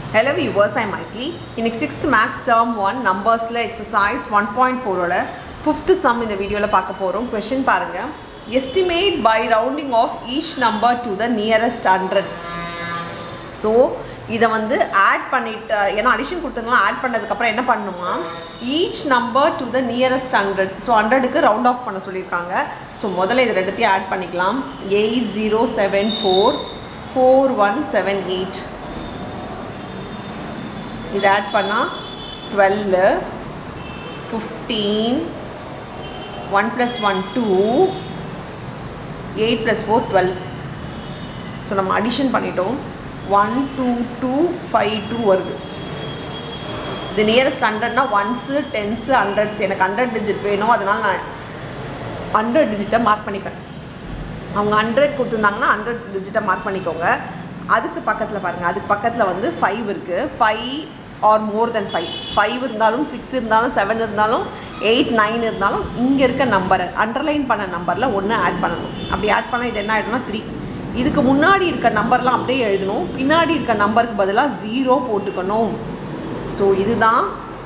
hello viewers ஐ மைட்லி இன்னைக்கு சிக்ஸ்த் மேக்ஸ் டேர்ம் ஒன் நம்பர்ஸில் எக்ஸசைஸ் ஒன் பாயிண்ட் ஃபோரோட ஃபிஃப்த்து சம் இந்த வீடியோவில் பார்க்க போகிறோம் கொஷின் பாருங்கள் estimate by rounding off each number to the nearest hundred so இதை வந்து ஆட் பண்ணிட்டு ஏன்னா அடிஷன் கொடுத்தவங்களாம் ஆட் பண்ணதுக்கப்புறம் என்ன பண்ணணுமா each number to the nearest hundred so ஹண்ட்ரடுக்கு ரவுண்ட் ஆஃப் பண்ண சொல்லியிருக்காங்க ஸோ முதல்ல இது ரெண்டுத்தையும் ஆட் பண்ணிக்கலாம் eight zero seven four four one seven eight இது ஆட் பண்ணால் twelve fifteen one plus one two eight plus four twelve so நம்ம அடிஷன் பண்ணிட்டோம் one two two five two வருது இது நியரஸ்ட் ஹண்ட்ரட்னா ஒன்ஸு டென்ஸு ஹண்ட்ரட்ஸ் எனக்கு hundred digit வேணும் அதனால் நான் ஹண்ட்ரட் டிஜிட்டை மார்க் பண்ணிப்பேன் அவங்க ஹண்ட்ரட் கொடுத்துருந்தாங்கன்னா ஹண்ட்ரட் டிஜிட்டை மார்க் பண்ணிக்கோங்க அதுக்கு பக்கத்தில் பாருங்கள் அதுக்கு பக்கத்தில் வந்து ஃபைவ் இருக்குது five or more then five five இருந்தாலும் சிக்ஸ் இருந்தாலும் செவன் இருந்தாலும் எயிட் நைன் இருந்தாலும் இங்கே இருக்க நம்பரை அண்டர்லைன் பண்ண நம்பரில் ஒன்று ஆட் பண்ணணும் அப்படி ஆட் பண்ணால் இது என்ன ஆகிடும்னா த்ரீ இதுக்கு முன்னாடி இருக்க நம்பர்லாம் அப்படியே எழுதணும் பின்னாடி இருக்க நம்பருக்கு பதிலாக ஜீரோ போட்டுக்கணும் ஸோ இதுதான்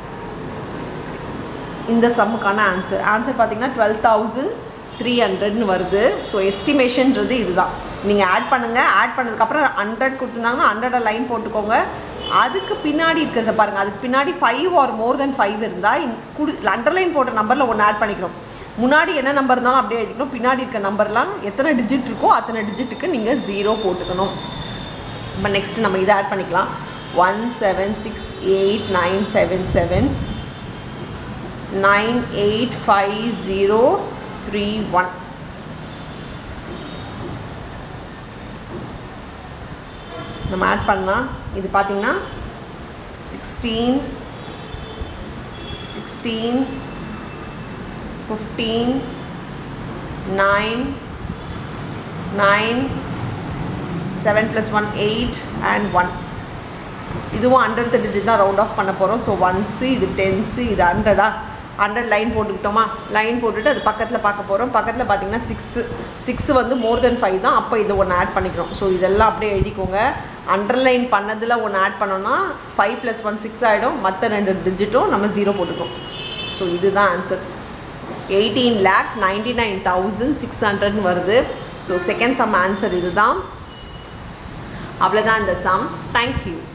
இந்த சம்முக்கான ஆன்சர் ஆன்சர் பார்த்தீங்கன்னா டுவெல் தௌசண்ட் த்ரீ ஹண்ட்ரட்னு வருது ஸோ எஸ்டிமேஷன்றது இதுதான் நீங்கள் ஆட் பண்ணுங்கள் ஆட் பண்ணதுக்கப்புறம் ஹண்ட்ரட் கொடுத்துருந்தாங்கன்னா ஹண்ட்ரடை லைன் போட்டுக்கோங்க அதுக்கு பின்னாடி இருக்கிறத பாருங்கள் அதுக்கு பின்னாடி five or more then five இருந்தால் குடு அண்டர்லைன் போட்ட நம்பரில் ஒன்று ஆட் பண்ணிக்கிறோம் முன்னாடி என்ன நம்பர் இருந்தாலும் அப்படியே எழுதிக்கணும் பின்னாடி இருக்க நம்பர்லாம் எத்தனை டிஜிட் இருக்கோ அத்தனை டிஜிட்டுக்கு நீங்கள் ஜீரோ போட்டுக்கணும் இப்போ நெக்ஸ்ட் நம்ம இதை ஆட் பண்ணிக்கலாம் one seven six eight nine seven seven nine eight five zero three one நம்ம ஆட் பண்ணால் இது பார்த்திங்கன்னா sixteen sixteen fifteen nine nine seven plus one eight and one இதுவும் ஹண்ட்ரட் டிஜிட் தான் ரவுண்ட் ஆஃப் பண்ண போகிறோம் ஸோ ஒன்ஸு இது tens இது ஹண்ட்ரடா ஹண்ட்ரட் லைன் போட்டுக்கிட்டோமா லைன் போட்டுட்டு அது பக்கத்தில் பார்க்க போகிறோம் பக்கத்தில் பார்த்தீங்கன்னா சிக்ஸு சிக்ஸு வந்து மோர் தென் ஃபைவ் தான் அப்போ இது ஒன்று ஆட் பண்ணிக்கிறோம் ஸோ இதெல்லாம் அப்படியே எழுதிக்கோங்க அண்டர்லைன் பண்ணதில் ஒன்று ஆட் பண்ணோன்னா ஃபைவ் ப்ளஸ் ஒன் சிக்ஸ் ஆகிடும் மற்ற ரெண்டு டிஜிட்டும் நம்ம ஜீரோ போட்டுக்கோம் ஸோ இதுதான் answer eighteen lakh ninety nine thousand six ஹண்ட்ரட்னு வருது ஸோ செகண்ட் சம் ஆன்சர் இதுதான் அவ்வளோதான் இந்த சம் தேங்க்யூ